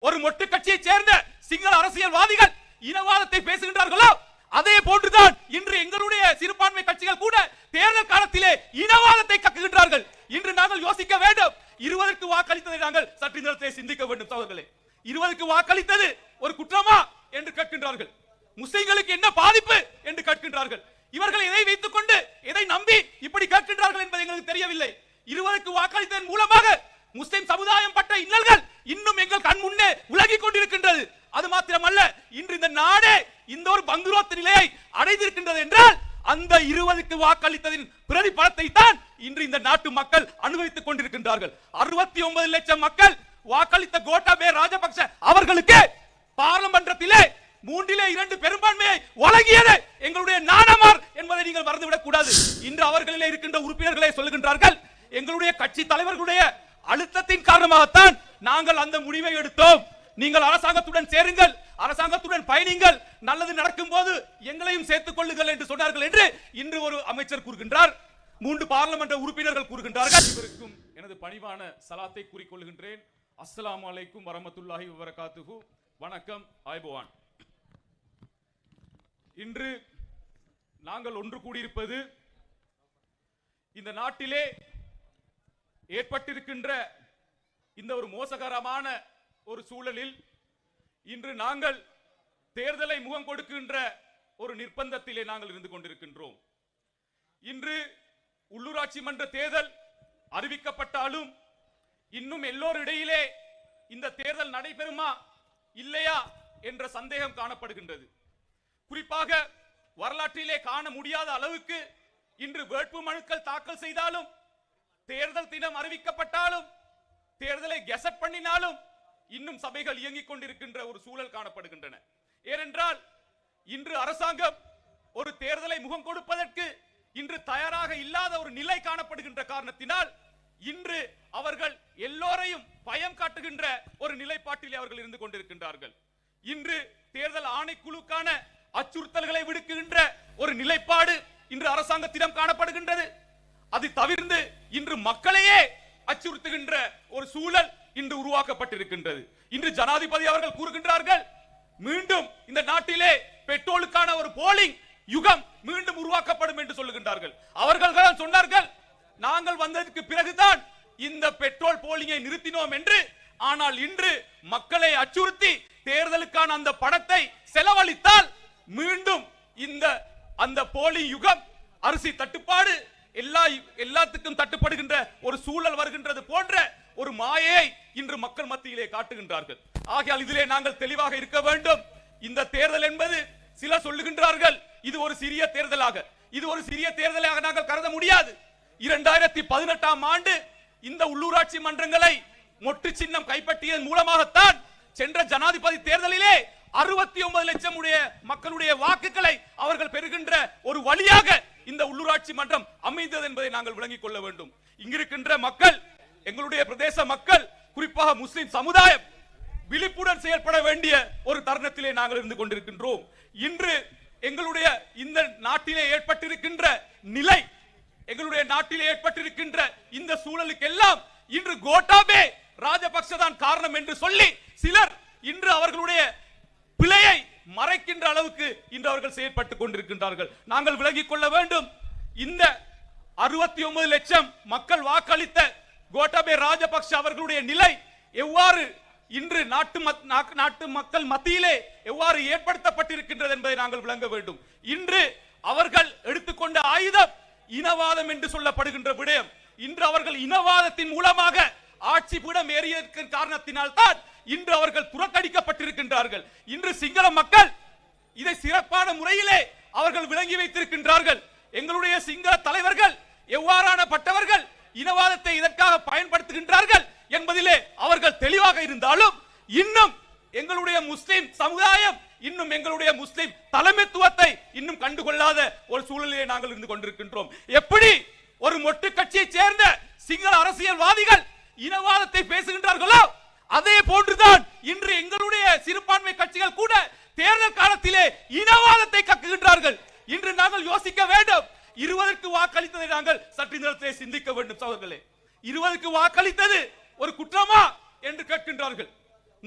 ஒரு மொட்டு கட்சியை சேர்ந்த சிங்கள அரசியல்வாதிகள் இனவாதத்தை பேசுகின்றார்களோ அதே போன்றுதான் இன்று எங்களுடைய சிறுபான்மை கட்சிகள் கூட தேர்தல் காலத்திலே இனவாதத்தை கக்குகின்றார்கள் இன்று நாங்கள் யோசிக்க வேண்டும் இருபதற்கு வாக்களித்ததை நாங்கள் சற்று நேரத்திலே சிந்திக்க வேண்டும் சகோதரர்களே இருபதுக்கு வாக்களித்தது ஒரு குற்றமா என்று கேட்கின்றார்கள் முஸ்லிம்களுக்கு என்ன பாதிப்பு என்று கேட்கின்றார்கள் இவர்கள் எதை வைத்துக் கொண்டு எதை நம்பி இப்படி கேட்கின்றார்கள் என்பது எங்களுக்கு தெரியவில்லை இருபதுக்கு வாக்களித்ததன் மூலமாக முஸ்லிம் சமுதாயம் பட்ட இன்னல்கள் இன்னும் எங்கள் கண் முன்னே உலகிக் கொண்டிருக்கின்றது அது மாத்திரமல்ல இன்று இந்த நாடே இந்த ஒரு பங்குரோத்து நிலையை அடைந்திருக்கின்றது என்றால் அந்த இருபதுக்கு வாக்களித்ததின் பிரதிபலத்தை தான் இன்று இந்த நாட்டு மக்கள் அனுபவித்துக் கொண்டிருக்கின்றார்கள் அறுபத்தி ஒன்பது லட்சம் மக்கள் வாக்களித்த கோட்டாபே ராஜபக்ச அவர்களுக்கு பார்லமன்றத்திலே மூன்றிலே இரண்டு பெரும்பான்மையை வழங்கியது எங்களுடைய நாணமார் என்பதை நீங்கள் மறந்துவிடக் கூடாது இன்று அவர்களிலே இருக்கின்ற உறுப்பினர்களே சொல்லுகின்றார்கள் எங்களுடைய கட்சி தலைவர்களுடைய அழுத்தத்தின் காரணமாகத்தான் நாங்கள் அந்த முடிவை எடுத்தோம் நீங்கள் அரசாங்கத்துடன் சேருங்கள் அரசாங்கத்துடன் பயணிங்கள் நல்லது நடக்கும் போது எங்களையும் சேர்த்துக் கொள்ளுங்கள் என்று சொன்னார்கள் என்று இன்று ஒரு அமைச்சர் கூறுகின்றார் மூன்று பார்லமெண்ட் உறுப்பினர்கள் கூறுகின்றார்கள் இவருக்கும் எனது பணிவான சலாத்தை கூறிக்கொள்கின்றேன் அஸ்ஸலாமு அலைக்கும் வரமத்துல்லாஹி வபரகாத்துஹு வணக்கம் ஆய்பவான் இன்று நாங்கள் ஒன்று கூடியிருப்பது இந்த நாட்டிலே ஏற்பட்டிருக்கின்ற இந்த ஒரு மோசகரமான ஒரு சூழலில் இன்று நாங்கள் தேர்தலை முகம் கொடுக்கின்ற ஒரு நிர்பந்தத்திலே நாங்கள் இருந்து கொண்டிருக்கின்றோம் இன்று உள்ளூராட்சி மன்ற தேர்தல் அறிவிக்கப்பட்டாலும் இன்னும் எல்லோரிடையிலே இந்த தேர்தல் நடைபெறுமா இல்லையா என்ற சந்தேகம் காணப்படுகின்றது குறிப்பாக வரலாற்றிலே காண முடியாத அளவுக்கு இன்று வேட்பு மனுக்கள் தாக்கல் செய்தாலும் தேர்தல் தினம் அறிவிக்கப்பட்டாலும் தேர்தலை கெசட் பண்ணினாலும் இன்னும் சபைகள் இயங்கிக் கொண்டிருக்கின்ற ஒரு சூழல் காணப்படுகின்றன ஏனென்றால் இன்று அரசாங்கம் ஒரு தேர்தலை முகம் கொடுப்பதற்கு இன்று தயாராக இல்லாத ஒரு நிலை காணப்படுகின்ற காரணத்தினால் இன்று அவர்கள் எல்லோரையும் பயம் காட்டுகின்ற ஒரு நிலைப்பாட்டிலே அவர்கள் இருந்து கொண்டிருக்கின்றார்கள் இன்று தேர்தல் ஆணைக்குழுக்கான அச்சுறுத்தல்களை விடுக்கின்ற ஒரு நிலைப்பாடு இன்று அரசாங்கத்திடம் காணப்படுகின்றது அது தவிர்ந்து இன்று மக்களையே அச்சுறுத்துகின்ற ஒரு சூழல் இன்று உருவாக்கப்பட்டிருக்கின்றது இன்று ஜனாதிபதி அவர்கள் கூறுகின்றார்கள் மீண்டும் இந்த நாட்டிலே பெட்ரோலுக்கான ஒரு போலிங் யுகம் மீண்டும் உருவாக்கப்படும் என்று சொல்லுகின்றார்கள் அவர்கள் தான் சொன்னார்கள் நாங்கள் வந்ததற்கு பிறகுதான் இந்த பெட்ரோல் போலிங்கை நிறுத்தினோம் என்று ஆனால் இன்று மக்களை அச்சுறுத்தி தேர்தலுக்கான அந்த பணத்தை செலவழித்தால் மீண்டும் இந்த அந்த போலி யுகம் அரிசி தட்டுப்பாடு எல்லா எல்லாத்துக்கும் தட்டுப்படுகின்ற ஒரு சூழல் வருகின்றது போன்ற ஒரு மாயை இன்று மக்கள் மத்தியிலே காட்டுகின்றார்கள் ஆகையால் இதிலே நாங்கள் தெளிவாக இருக்க வேண்டும் இந்த தேர்தல் என்பது சிலர் சொல்லுகின்றார்கள் இது ஒரு சிறிய தேர்தலாக இது ஒரு சிறிய தேர்தலாக நாங்கள் கருத முடியாது இரண்டாயிரத்தி பதினெட்டாம் ஆண்டு இந்த உள்ளூராட்சி மன்றங்களை மொட்டு சின்னம் கைப்பற்றியதன் மூலமாகத்தான் சென்ற ஜனாதிபதி தேர்தலிலே அறுபத்தி ஒன்பது லட்சம் உடைய மக்களுடைய வாக்குகளை அவர்கள் பெறுகின்ற ஒரு வழியாக இந்த உள்ளூராட்சி மன்றம் அமைந்தது என்பதை நாங்கள் விளங்கிக் கொள்ள வேண்டும் இங்கிருக்கின்ற மக்கள் எங்களுடைய பிரதேச மக்கள் குறிப்பாக முஸ்லிம் சமுதாயம் விழிப்புடன் செயல்பட வேண்டிய ஒரு தருணத்திலே நாங்கள் இருந்து கொண்டிருக்கின்றோம் இன்று எங்களுடைய இந்த நாட்டிலே ஏற்பட்டிருக்கின்ற நிலை எங்களுடைய நாட்டிலே ஏற்பட்டிருக்கின்ற இந்த சூழலுக்கு எல்லாம் இன்று கோட்டாபே ராஜபக்ச தான் காரணம் என்று சொல்லி சிலர் இன்று அவர்களுடைய பிழையை மறைக்கின்ற அளவுக்கு இன்று அவர்கள் செயல்பட்டுக் கொண்டிருக்கின்றார்கள் நாங்கள் விலகிக் கொள்ள வேண்டும் இந்த அறுபத்தி ஒன்பது லட்சம் மக்கள் வாக்களித்த கோட்டாபே ராஜபக்ஷ அவர்களுடைய நிலை எவ்வாறு இன்று நாட்டு மத்- நாக்கு- நாட்டு மக்கள் மத்தியிலே எவ்வாறு ஏற்படுத்தப்பட்டிருக்கின்றது என்பதை நாங்கள் விளங்க வேண்டும் இன்று அவர்கள் எடுத்துக்கொண்ட ஆயுதம் இனவாதம் என்று சொல்லப்படுகின்ற விடயம் இன்று அவர்கள் இனவாதத்தின் மூலமாக ஆட்சி பீடம் ஏறியிருக்கிற காரணத்தினால் தான் இன்று அவர்கள் புறக்கணிக்கப்பட்டிருக்கின்றார்கள் இன்று சிங்கள மக்கள் இதை சிறப்பான முறையிலே அவர்கள் விளங்கி வைத்திருக்கின்றார்கள் எங்களுடைய சிங்கள தலைவர்கள் எவ்வாறான பட்டவர்கள் இனவாதத்தை இதற்காக பயன்படுத்துகின்றார்கள் என்பதிலே அவர்கள் தெளிவாக இருந்தாலும் இன்னும் எங்களுடைய முஸ்லிம் சமுதாயம் இன்னும் எங்களுடைய முஸ்லிம் தலைமைத்துவத்தை இன்னும் கண்டுகொள்ளாத ஒரு சூழலிலே நாங்கள் இருந்து கொண்டிருக்கின்றோம் எப்படி ஒரு மொட்டு கட்சியை சேர்ந்த சிங்கள அரசியல்வாதிகள் இனவாதத்தை பேசுகின்றார்களோ அதே போன்றுதான் இன்று எங்களுடைய சிறுபான்மை கட்சிகள் கூட தேர்தல் காலத்திலே இனவாதத்தை கக்குகின்றார்கள் இன்று நாங்கள் யோசிக்க வேண்டும் இருபதற்கு வாக்களித்ததை நாங்கள் சற்று நேரத்திலே சிந்திக்க வேண்டும் சகோதரர்களே இருபதுக்கு வாக்களித்தது ஒரு குற்றமா என்று கேட்கின்றார்கள் முஸ்லிம்களுக்கு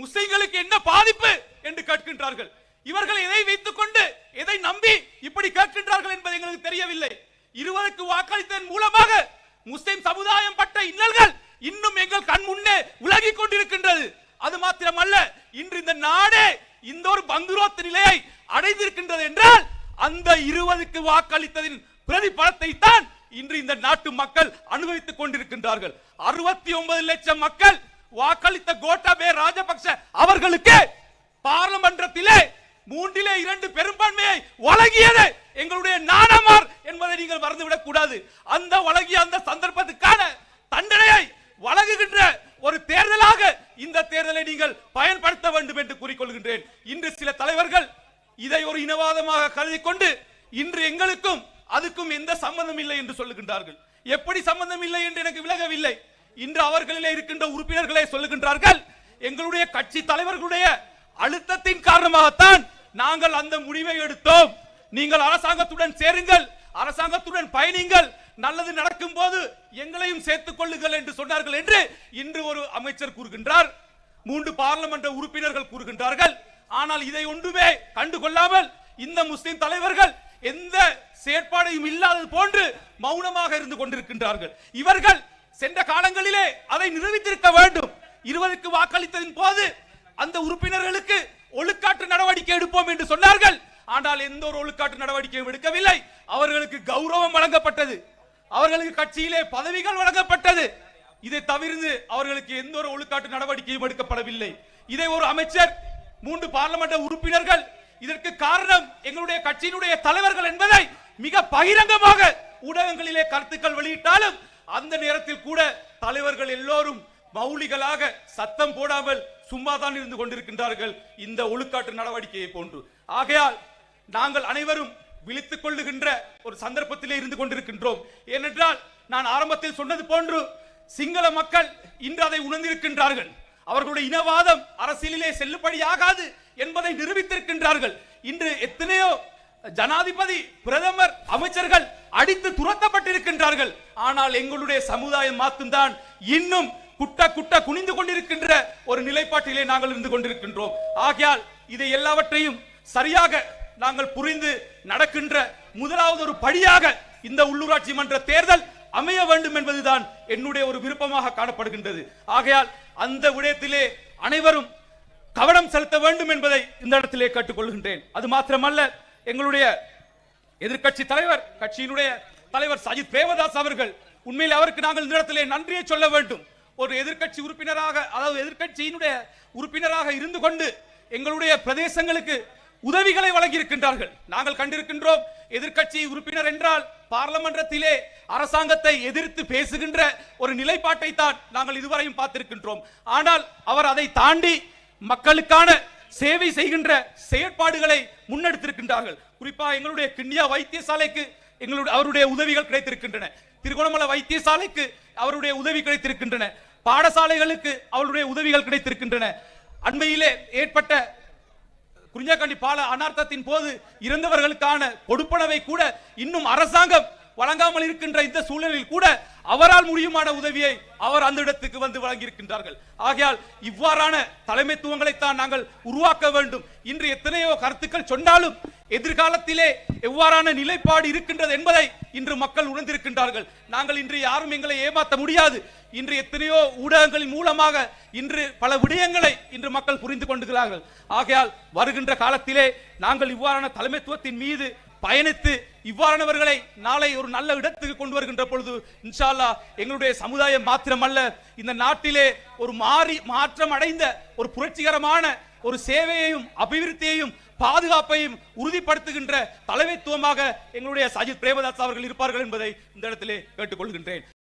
எங்களுக்கு என்ன பாதிப்பு என்று கேட்கின்றார்கள் இவர்கள் எதை வைத்துக் கொண்டு எதை நம்பி இப்படி கேட்கின்றார்கள் என்பது எங்களுக்கு தெரியவில்லை இருவருக்கு வாக்களித்ததன் மூலமாக முஸ்லிம் சமுதாயம் பட்ட இன்னல்கள் இன்னும் எங்கள் கண் முன்னே உலகிக் கொண்டிருக்கின்றது அது மாத்திரமல்ல இன்று இந்த நாடே இந்த ஒரு பங்குரோத்து நிலையை அடைந்திருக்கின்றது என்றால் அந்த இருபதுக்கு வாக்களித்ததின் பிரதிபலத்தை தான் இன்று இந்த நாட்டு மக்கள் அனுபவித்துக் கொண்டிருக்கின்றார்கள் அறுபத்தி ஒன்பது லட்சம் மக்கள் வாக்களித்த கோட்டாபே ராஜபக்ச அவர்களுக்கு பார்லமன்றத்திலே மூன்றிலே இரண்டு பெரும்பான்மையை வழங்கியது எங்களுடைய நாணமார் என்பதை நீங்கள் மறந்துவிடக் கூடாது அந்த வழங்கிய அந்த சந்தர்ப்பத்துக்கான தண்டனையை வழங்குகின்ற ஒரு தேர்தலாக இந்த தேர்தலை நீங்கள் பயன்படுத்த வேண்டும் என்று கூறிக்கொள்கின்றேன் இன்று சில தலைவர்கள் இதை ஒரு இனவாதமாக கருதி கொண்டு இன்று எங்களுக்கும் அதுக்கும் எந்த சம்பந்தம் இல்லை என்று சொல்லுகின்றார்கள் எப்படி சம்பந்தம் இல்லை என்று எனக்கு விலகவில்லை இன்று அவர்களிலே இருக்கின்ற உறுப்பினர்களே சொல்லுகின்றார்கள் எங்களுடைய கட்சி தலைவர்களுடைய அழுத்தத்தின் காரணமாகத்தான் நாங்கள் அந்த முடிவை எடுத்தோம் நீங்கள் அரசாங்கத்துடன் சேருங்கள் அரசாங்கத்துடன் பயணிங்கள் நல்லது நடக்கும் போது எங்களையும் சேர்த்துக் கொள்ளுங்கள் என்று சொன்னார்கள் என்று இன்று ஒரு அமைச்சர் கூறுகின்றார் மூன்று பார்லமென்ற உறுப்பினர்கள் கூறுகின்றார்கள் ஆனால் இதை ஒன்றுமே கண்டுகொள்ளாமல் இந்த முஸ்லிம் தலைவர்கள் எந்த செயற்பாடையும் இல்லாதது போன்று மௌனமாக இருந்து கொண்டிருக்கின்றார்கள் இவர்கள் சென்ற காலங்களிலே அதை நிரூபித்திருக்க வேண்டும் இருபதுக்கு வாக்களித்ததின் போது அந்த உறுப்பினர்களுக்கு ஒழுக்காட்டு நடவடிக்கை எடுப்போம் என்று சொன்னார்கள் ஆனால் எந்த ஒரு ஒழுக்காட்டு நடவடிக்கையும் எடுக்கவில்லை அவர்களுக்கு கௌரவம் வழங்கப்பட்டது அவர்களுக்கு கட்சியிலே பதவிகள் வழங்கப்பட்டது இதை தவிர்த்து அவர்களுக்கு எந்த ஒரு ஒழுக்காட்டு நடவடிக்கையும் எடுக்கப்படவில்லை இதை ஒரு அமைச்சர் மூன்று பார்லமெண்ட் உறுப்பினர்கள் இதற்கு காரணம் எங்களுடைய கட்சியினுடைய தலைவர்கள் என்பதை மிக பகிரங்கமாக ஊடகங்களிலே கருத்துக்கள் வெளியிட்டாலும் அந்த நேரத்தில் கூட தலைவர்கள் எல்லோரும் மௌலிகளாக சத்தம் போடாமல் சும்மா தான் இருந்து கொண்டிருக்கின்றார்கள் இந்த ஒழுக்காட்டு நடவடிக்கையை போன்று ஆகையால் நாங்கள் அனைவரும் விழித்துக் கொள்ளுகின்ற ஒரு சந்தர்ப்பத்திலே இருந்து கொண்டிருக்கின்றோம் ஏனென்றால் நான் ஆரம்பத்தில் சொன்னது போன்று சிங்கள மக்கள் இன்று அதை உணர்ந்திருக்கின்றார்கள் அவர்களுடைய இனவாதம் அரசியலிலே செல்லுபடியாகாது என்பதை நிரூபித்திருக்கின்றார்கள் இன்று எத்தனையோ ஜனாதிபதி பிரதமர் அமைச்சர்கள் அடித்து துரத்தப்பட்டிருக்கின்றார்கள் ஆனால் எங்களுடைய சமுதாயம் மாத்தும்தான் இன்னும் குட்ட குட்ட குனிந்து கொண்டிருக்கின்ற ஒரு நிலைப்பாட்டிலே நாங்கள் இருந்து கொண்டிருக்கின்றோம் ஆகையால் இதை எல்லாவற்றையும் சரியாக நாங்கள் புரிந்து நடக்கின்ற முதலாவது ஒரு படியாக இந்த உள்ளூராட்சி மன்ற தேர்தல் அமைய வேண்டும் என்பதுதான் என்னுடைய ஒரு விருப்பமாக காணப்படுகின்றது ஆகையால் அந்த விடயத்திலே அனைவரும் கவனம் செலுத்த வேண்டும் என்பதை இந்த இடத்திலே கேட்டுக்கொள்கின்றேன் அது மாத்திரமல்ல எங்களுடைய எதிர்க்கட்சி தலைவர் கட்சியினுடைய தலைவர் சஜித் பிரேமதாஸ் அவர்கள் உண்மையில் அவருக்கு நாங்கள் இந்த இடத்திலே நன்றியை சொல்ல வேண்டும் ஒரு எதிர்க்கட்சி உறுப்பினராக அதாவது எதிர்க்கட்சியினுடைய உறுப்பினராக இருந்து கொண்டு எங்களுடைய பிரதேசங்களுக்கு உதவிகளை வழங்கி இருக்கின்றார்கள் நாங்கள் கண்டிருக்கின்றோம் எதிர்க்கட்சி உறுப்பினர் என்றால் பார்லமன்றத்திலே அரசாங்கத்தை எதிர்த்து பேசுகின்ற ஒரு நிலைப்பாட்டை தான் நாங்கள் இதுவரையும் பார்த்திருக்கின்றோம் ஆனால் அவர் அதை தாண்டி மக்களுக்கான சேவை செய்கின்ற செயற்பாடுகளை முன்னெடுத்திருக்கின்றார்கள் குறிப்பாக எங்களுடைய கிண்ணியா வைத்தியசாலைக்கு எங்களுடைய அவருடைய உதவிகள் கிடைத்திருக்கின்றன திருகோணமலை வைத்தியசாலைக்கு அவருடைய உதவி கிடைத்திருக்கின்றன பாடசாலைகளுக்கு அவருடைய உதவிகள் கிடைத்திருக்கின்றன அண்மையிலே ஏற்பட்ட குறிஞ்சாக்கண்டி பால அனர்த்தத்தின் போது இறந்தவர்களுக்கான கொடுப்பனவை கூட இன்னும் அரசாங்கம் வழங்காமல் இருக்கின்ற இந்த சூழலில் கூட அவரால் முடியுமான உதவியை அவர் அந்த இடத்துக்கு வந்து வழங்கியிருக்கின்றார்கள் ஆகையால் இவ்வாறான தலைமைத்துவங்களைத்தான் நாங்கள் உருவாக்க வேண்டும் இன்று எத்தனையோ கருத்துக்கள் சொன்னாலும் எதிர்காலத்திலே எவ்வாறான நிலைப்பாடு இருக்கின்றது என்பதை இன்று மக்கள் உணர்ந்திருக்கின்றார்கள் நாங்கள் இன்று யாரும் எங்களை ஏமாற்ற முடியாது இன்று எத்தனையோ ஊடகங்களின் மூலமாக இன்று பல விடயங்களை இன்று மக்கள் புரிந்து கொண்டுகிறார்கள் ஆகையால் வருகின்ற காலத்திலே நாங்கள் இவ்வாறான தலைமைத்துவத்தின் மீது பயணித்து இவ்வாறானவர்களை நாளை ஒரு நல்ல இடத்துக்கு கொண்டு வருகின்ற பொழுது இன்ஷா அல்லாஹ் எங்களுடைய சமுதாயம் மாத்திரமல்ல இந்த நாட்டிலே ஒரு மாறி மாற்றம் அடைந்த ஒரு புரட்சிகரமான ஒரு சேவையையும் அபிவிருத்தியையும் பாதுகாப்பையும் உறுதிப்படுத்துகின்ற தலைமைத்துவமாக எங்களுடைய சஜித் பிரேமதாஸ் அவர்கள் இருப்பார்கள் என்பதை இந்த இடத்திலே கேட்டுக்கொள்கின்றேன்